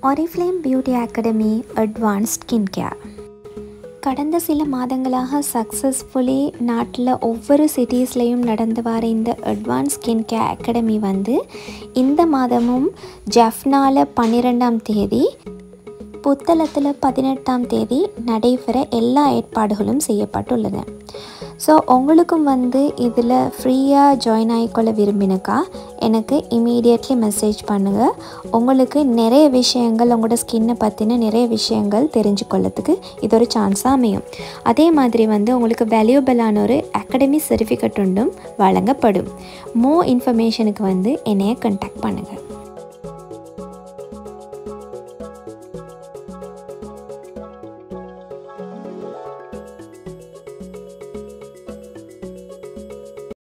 Oriflame beauty academy advanced skin care கடந்த சில மாதங்களாக சக்ஸஸ்ஃபுல்லி நாட்டில் ஒவ்வொரு சிட்டிஸ்லேயும் நடந்து வர இந்த அட்வான்ஸ் ஸ்கின் கேர் அகாடமி வந்து இந்த மாதமும் ஜஃப்னால பன்னிரெண்டாம் தேதி புத்தளத்தில் பதினெட்டாம் தேதி நடைபெற எல்லா ஏற்பாடுகளும் செய்யப்பட்டுள்ளது ஸோ உங்களுக்கும் வந்து இதில் ஃப்ரீயாக ஜாயின் ஆகிக்கொள்ள விரும்பினக்கா எனக்கு இமீடியட்லி மெசேஜ் பண்ணுங்கள் உங்களுக்கு நிறைய விஷயங்கள் உங்களோட ஸ்கின்னை பற்றின நிறைய விஷயங்கள் தெரிஞ்சுக்கொள்ளத்துக்கு இது ஒரு சான்ஸாக அமையும் அதே மாதிரி வந்து உங்களுக்கு வேல்யூபிளான ஒரு அகாடமி சர்டிஃபிகேட் ஒன்றும் வழங்கப்படும் மோ இன்ஃபர்மேஷனுக்கு வந்து என்னைய கண்டாக்ட் பண்ணுங்கள்